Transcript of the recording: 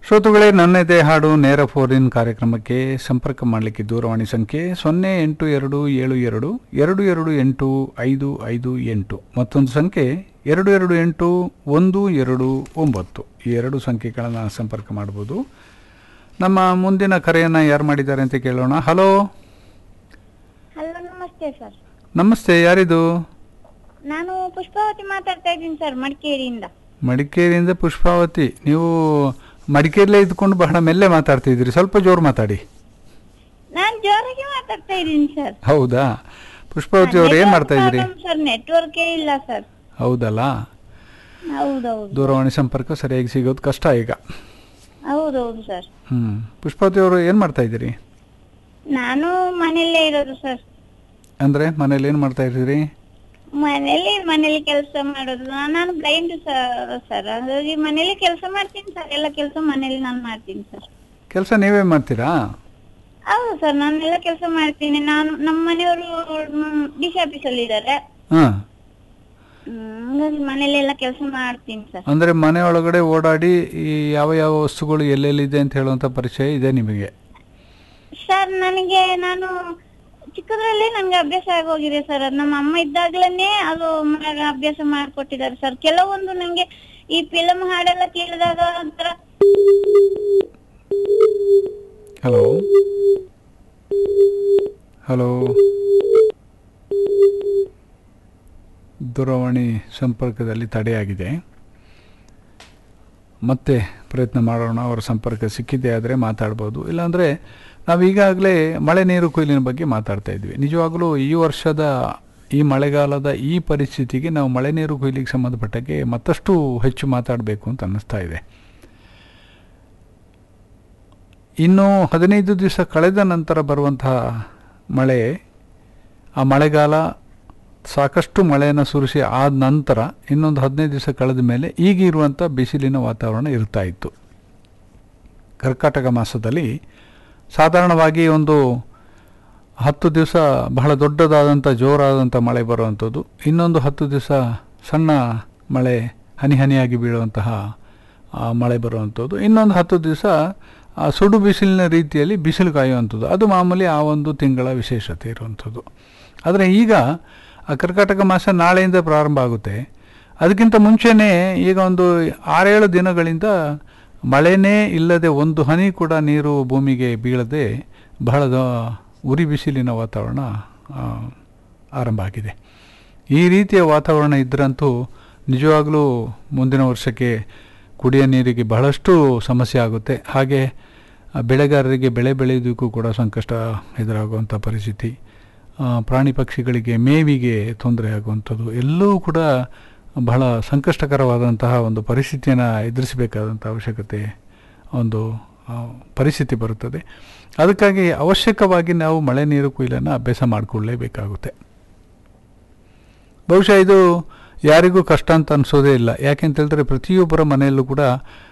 ಶ್ರೋತೃಗಳೇ ನನ್ನದೇ ಹಾಡು ನೇರ ಫೋನ್ ಇನ್ ಕಾರ್ಯಕ್ರಮಕ್ಕೆ ಸಂಪರ್ಕ ಮಾಡಲಿಕ್ಕೆ ದೂರವಾಣಿ ಸಂಖ್ಯೆ ಸೊನ್ನೆ ಎಂಟು ಎರಡು ಏಳು ಎರಡು ಎರಡು ಎರಡು ಎಂಟು ಐದು ಐದು ಎಂಟು ಮತ್ತೊಂದು ಸಂಖ್ಯೆ ಎರಡು ಎರಡು ಎಂಟು ಒಂದು ಎರಡು ಒಂಬತ್ತು ಈ ಎರಡು ಸಂಖ್ಯೆಗಳನ್ನು ಸಂಪರ್ಕ ಮಾಡ್ಬೋದು ನಮ್ಮ ಮುಂದಿನ ಕರೆಯನ್ನು ಯಾರು ಮಾಡಿದ್ದಾರೆ ಅಂತ ಕೇಳೋಣ ಹಲೋ ಹಲೋ ನಮಸ್ತೆ ಸರ್ ನಮಸ್ತೆ ಯಾರಿದು ನಾನು ಪುಷ್ಪಾವತಿ ಮಾತಾಡ್ತಾ ಇದ್ದೀನಿ ಸರ್ ಮಡಿಕೇರಿಯಿಂದ ಮಡಿಕೇರಿಯಿಂದ ಪುಷ್ಪಾವತಿ ನೀವು ಮಡಿಕೇರಿಲೇ ಇದ್ಕೊಂಡು ಬಹಳ ಮೆಲ್ಲೆ ಮಾತಾಡ್ತಿದ್ದೀರಿ ಸ್ವಲ್ಪ ಜೋರು ಮಾತಾಡಿ ನಾನು ಜೋರಾಗಿ ಮಾತಾಡ್ತಾ ಇದ್ದೀನಿ ಸರ್ ಹೌದಾ ಪುಷ್ಪಾವತಿ ಅವರು ಏನು ಮಾಡ್ತಾ ಇದ್ದೀರಿ ಸರ್ ನೆಟ್ವರ್ಕೇ ಇಲ್ಲ ಸರ್ ಹೌದಲ್ಲ ಹೌದೌದು ದೂರವಾಣಿ ಸಂಪರ್ಕ ಸರಿಯಾಗಿ ಸಿಗೋದು ಕಷ್ಟ ಈಗ ಹೌದೌದು ಸರ್ ಹ್ಞೂ ಪುಷ್ಪಾವತಿ ಅವರು ಏನು ಮಾಡ್ತಾ ಇದ್ದೀರಿ ನಾನು ಮನೆಯಲ್ಲೇ ಇರೋದು ಸರ್ ಅಂದರೆ ಮನೇಲಿ ಏನು ಮಾಡ್ತಾ ಇದ್ದೀರಿ ಮನೇಲಿ ಮನೇಲಿ ಕೆಲಸ ಮಾಡೋದು ನಾನು ಬ್ಲೈಂಡ್ ಸರ್ ಸರ್ ಹಾಗಾಗಿ ಮನೇಲಿ ಕೆಲಸ ಮಾಡ್ತೀನಿ ಸರ್ ಎಲ್ಲ ಕೆಲಸ ಮನೇಲಿ ನಾನು ಮಾಡ್ತೀನಿ ಸರ್ ಕೆಲಸ ನೀವೇ ಮಾಡ್ತೀರಾ ಹೌದು ಸರ್ ನಾನೆಲ್ಲ ಕೆಲಸ ಮಾಡ್ತೀನಿ ನಾನು ನಮ್ಮ ಮನೆಯವರು ಡಿ ಸಿ ಆಫೀಸಲ್ಲಿ ಇದ್ದಾರೆ ಹಾಂ ಹಂಗಾಗಿ ಮನೇಲೆಲ್ಲ ಕೆಲಸ ಮಾಡ್ತೀನಿ ಸರ್ ಅಂದರೆ ಮನೆ ಒಳಗಡೆ ಓಡಾಡಿ ಈ ಯಾವ ಯಾವ ವಸ್ತುಗಳು ಎಲ್ಲೆಲ್ಲಿದೆ ಅಂತ ಹೇಳುವಂಥ ಪರಿಚಯ ಇದೆ ನಿಮಗೆ ಸರ್ ನನಗೆ ನಾನು ಚಿಕ್ಕದ್ರಲ್ಲಿ ನನ್ಗೆ ಅಭ್ಯಾಸ ಆಗೋಗಿದೆ ಸರ್ ಅದು ನಮ್ಮ ಅಮ್ಮ ಇದ್ದಾಗ್ಲೇನೆ ಅದು ಮನೆಗೆ ಅಭ್ಯಾಸ ಮಾಡ್ಕೊಟ್ಟಿದ್ದಾರೆ ಸರ್ ಕೆಲವೊಂದು ನಂಗೆ ಈ ಫಿಲಮ್ ಹಾಡೆಲ್ಲ ಕೇಳಿದಾಗ ಒಂಥರ ಹಲೋ ಹಲೋ ದೂರವಾಣಿ ಸಂಪರ್ಕದಲ್ಲಿ ತಡೆಯಾಗಿದೆ ಮತ್ತೆ ಪ್ರಯತ್ನ ಮಾಡೋಣ ಅವರ ಸಂಪರ್ಕ ಸಿಕ್ಕಿದ್ದೇ ಆದರೆ ಮಾತಾಡ್ಬೋದು ಇಲ್ಲಾಂದರೆ ನಾವು ಈಗಾಗಲೇ ಮಳೆ ನೀರು ಕೊಯ್ಲಿನ ಬಗ್ಗೆ ಮಾತಾಡ್ತಾ ಇದ್ವಿ ನಿಜವಾಗಲೂ ಈ ವರ್ಷದ ಈ ಮಳೆಗಾಲದ ಈ ಪರಿಸ್ಥಿತಿಗೆ ನಾವು ಮಳೆ ನೀರು ಕೊಯ್ಲಿಗೆ ಸಂಬಂಧಪಟ್ಟಕ್ಕೆ ಮತ್ತಷ್ಟು ಹೆಚ್ಚು ಮಾತಾಡಬೇಕು ಅಂತ ಅನ್ನಿಸ್ತಾ ಇದೆ ಇನ್ನು ಹದಿನೈದು ದಿವಸ ಕಳೆದ ನಂತರ ಬರುವಂತಹ ಮಳೆ ಆ ಮಳೆಗಾಲ ಸಾಕಷ್ಟು ಮಳೆಯನ್ನು ಸುರಿಸಿ ಆದ ನಂತರ ಇನ್ನೊಂದು ಹದಿನೈದು ದಿವಸ ಕಳೆದ ಮೇಲೆ ಈಗ ಇರುವಂಥ ಬಿಸಿಲಿನ ವಾತಾವರಣ ಇರ್ತಾ ಇತ್ತು ಕರ್ಕಾಟಕ ಮಾಸದಲ್ಲಿ ಸಾಧಾರಣವಾಗಿ ಒಂದು ಹತ್ತು ದಿವಸ ಬಹಳ ದೊಡ್ಡದಾದಂಥ ಜೋರಾದಂಥ ಮಳೆ ಬರುವಂಥದ್ದು ಇನ್ನೊಂದು ಹತ್ತು ದಿವಸ ಸಣ್ಣ ಮಳೆ ಹನಿ ಹನಿಯಾಗಿ ಬೀಳುವಂತಹ ಆ, ಮಳೆ ಬರುವಂಥದ್ದು ಇನ್ನೊಂದು ಹತ್ತು ದಿವಸ ಆ, ಸುಡು ಬಿಸಿಲಿನ ರೀತಿಯಲ್ಲಿ ಬಿಸಿಲು ಕಾಯುವಂಥದ್ದು ಅದು ಮಾಮೂಲಿ ಆ ಒಂದು ತಿಂಗಳ ವಿಶೇಷತೆ ಇರುವಂಥದ್ದು ಆದರೆ ಈಗ ಆ ಕರ್ಕಾಟಕ ಮಾಸ ನಾಳೆಯಿಂದ ಪ್ರಾರಂಭ ಆಗುತ್ತೆ ಅದಕ್ಕಿಂತ ಮುಂಚೆನೇ ಈಗ ಒಂದು ಆರೇಳು ದಿನಗಳಿಂದ ಮಳೆನೇ ಇಲ್ಲದೆ ಒಂದು ಹನಿ ಕೂಡ ನೀರು ಭೂಮಿಗೆ ಬೀಳದೆ ಬಹಳ ದ- ಉರಿ ಬಿಸಿಲಿನ ವಾತಾವರಣ ಆ, ಆರಂಭ ಆಗಿದೆ ಈ ರೀತಿಯ ವಾತಾವರಣ ಇದ್ದರಂತೂ ನಿಜವಾಗಲೂ ಮುಂದಿನ ವರ್ಷಕ್ಕೆ ಕುಡಿಯೋ ನೀರಿಗೆ ಬಹಳಷ್ಟು ಸಮಸ್ಯೆ ಆಗುತ್ತೆ ಹಾಗೆ ಆ, ಬೆಳೆಗಾರರಿಗೆ ಬೆಳೆ ಬೆಳೆಯೋದಕ್ಕೂ ಕೂಡ ಸಂಕಷ್ಟ ಎದುರಾಗುವಂಥ ಪರಿಸ್ಥಿತಿ ಆ, ಪ್ರಾಣಿ ಪಕ್ಷಿಗಳಿಗೆ ಮೇವಿಗೆ ತೊಂದರೆ ಆಗುವಂಥದ್ದು ಎಲ್ಲವೂ ಕೂಡ ಬಹಳ ಸಂಕಷ್ಟಕರವಾದಂತಹ ಒಂದು ಪರಿಸ್ಥಿತಿಯನ್ನು ಎದುರಿಸಬೇಕಾದಂಥ ಅವಶ್ಯಕತೆ ಒಂದು ಆ, ಪರಿಸ್ಥಿತಿ ಬರುತ್ತದೆ ಅದಕ್ಕಾಗಿ ಅವಶ್ಯಕವಾಗಿ ನಾವು ಮಳೆ ನೀರು ಕೊಯ್ಲನ್ನು ಅಭ್ಯಾಸ ಮಾಡಿಕೊಳ್ಳಲೇಬೇಕಾಗುತ್ತೆ ಬಹುಶಃ ಇದು ಯಾರಿಗೂ ಕಷ್ಟ ಅಂತ ಅನಿಸೋದೇ ಇಲ್ಲ ಯಾಕೆಂತ ಹೇಳಿದ್ರೆ ಪ್ರತಿಯೊಬ್ಬರ ಮನೆಯಲ್ಲೂ ಕೂಡ